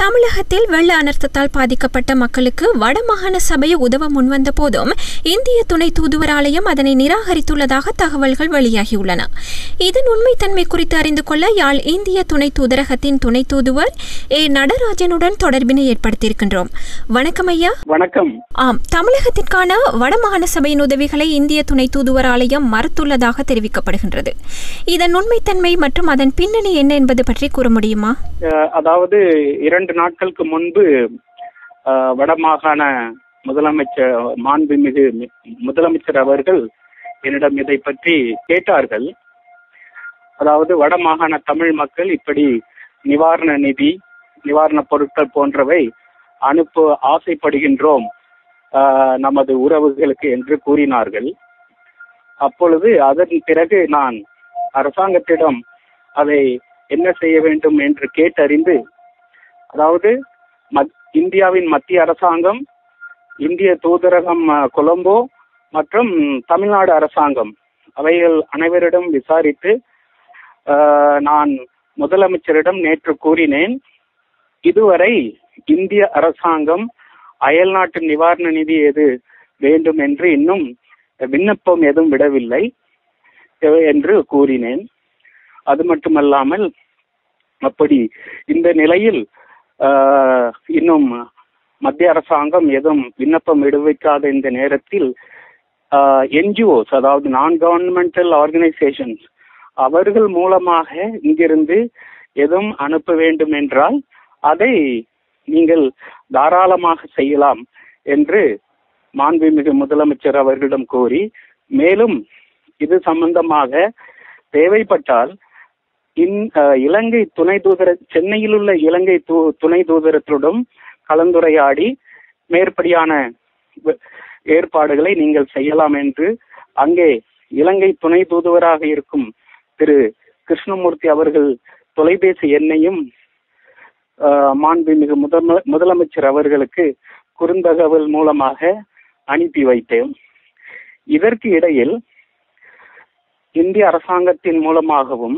தமிழகத்தில் வெள்ள அனர்த்தத்தால் பாதிக்கப்பட்ட மக்களுக்கு வடமாகாண சபை உதவ முன்வந்த போதும் இந்திய துணை தூதுவராலயம் அதனை நிராகரித்துள்ளதாக தகவல்கள் வெளியாகியுள்ளன இதன் உண்மைத்தன்மை குறித்து அறிந்து கொள்ள யாழ் இந்திய துணை தூதரகத்தின் துணை தூதுவர் ஏ நடராஜனுடன் தொடர்பினை ஏற்படுத்தியிருக்கின்றோம் வணக்கம் ஐயா வணக்கம் ஆம் தமிழகத்திற்கான வடமாகாண சபையின் உதவிகளை இந்திய துணை தூதுவர் ஆலயம் மறுத்துள்ளதாக தெரிவிக்கப்படுகின்றது இதன் உண்மைத்தன்மை மற்றும் அதன் பின்னணி என்ன என்பது பற்றி கூற முடியுமா அஹ், அதாவது இரண்டு நாட்களுக்கு முன்பு அஹ், வடமாகாண முதலமைச்சர் மாண்புமிகு மி- முதலமைச்சர் அவர்கள் என்னிடம் இதை பற்றி கேட்டார்கள் அதாவது வடமாகாண தமிழ் மக்கள் இப்படி நிவாரண நிதி நிவாரண பொருட்கள் போன்றவை அனுப்ப ஆசைப்படுகின்றோம் அஹ், நமது உறவுகளுக்கு என்று கூறினார்கள் அப்பொழுது அதன் பிறகு நான் அரசாங்கத்திடம் அதை என்ன செய்ய வேண்டும் என்று கேட்டறிந்து அதாவது மத்- இந்தியாவின் மத்திய அரசாங்கம் இந்திய தூதரகம் அஹ், கொலம்போ மற்றும் தமிழ்நாடு அரசாங்கம் அவைகள் அனைவரிடம் விசாரித்து அஹ், நான் முதலமைச்சரிடம் நேற்று கூறினேன் இதுவரை இந்திய அரசாங்கம் அயல்நாட்டு நிவாரண நிதி எது வேண்டும் என்று இன்னும் விண்ணப்பம் எதுவும் விடவில்லை அஹ், என்று கூறினேன் அது மட்டுமல்லாமல் அப்படி இந்த நிலையில் ஆஹ், இன்னும் மத்திய அரசாங்கம் எதுவும் விண்ணப்பம் விடுவிக்காத இந்த நேரத்தில் என்ஜிஓஸ் அதாவது நான் கவர்மெண்டல் ஆர்கனைசேஷன்ஸ் அவர்கள் மூலமாக இங்கிருந்து எதுவும் அனுப்ப வேண்டும் என்றால் அதை நீங்கள் தாராளமாக செய்யலாம் என்று மாண்புமிகு முதலமைச்சர் அவர்களிடம் கூறி மேலும் இது சம்பந்தமாக தேவைப்பட்டால் இன் அஹ், இலங்கை துணை தூதர சென்னையில் உள்ள இலங்கை து துணை தூதரத்துடன் கலந்துரையாடி மேற்படியான வ- ஏற்பாடுகளை நீங்கள் செய்யலாம் என்று அங்கே இலங்கை துணை தூதுவராக இருக்கும் திரு கிருஷ்ணமூர்த்தி அவர்கள் தொலைபேசி எண்ணையும் அஹ், மாண்புமிகு முதல முதலமைச்சர் அவர்களுக்கு குறுந்தகவல் மூலமாக அனுப்பி வைத்தேன் இதற்கு இடையில் இந்திய அரசாங்கத்தின் மூலமாகவும்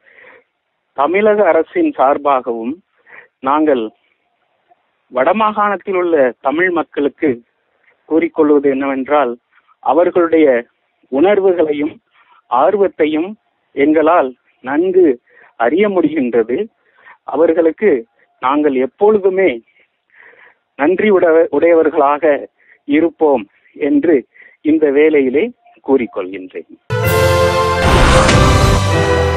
தமிழக அரசின் சார்பாகவும் நாங்கள் வடமாகாணத்தில் உள்ள தமிழ் மக்களுக்கு கூறிக்கொள்வது என்னவென்றால் அவர்களுடைய உணர்வுகளையும் ஆர்வத்தையும் எங்களால் நன்கு அறிய முடிகின்றது அவர்களுக்கு நாங்கள் எப்பொழுதுமே நன்றி உட- உடையவர்களாக இருப்போம் என்று இந்த வேளையிலே கூறிக்கொள்கின்றேன்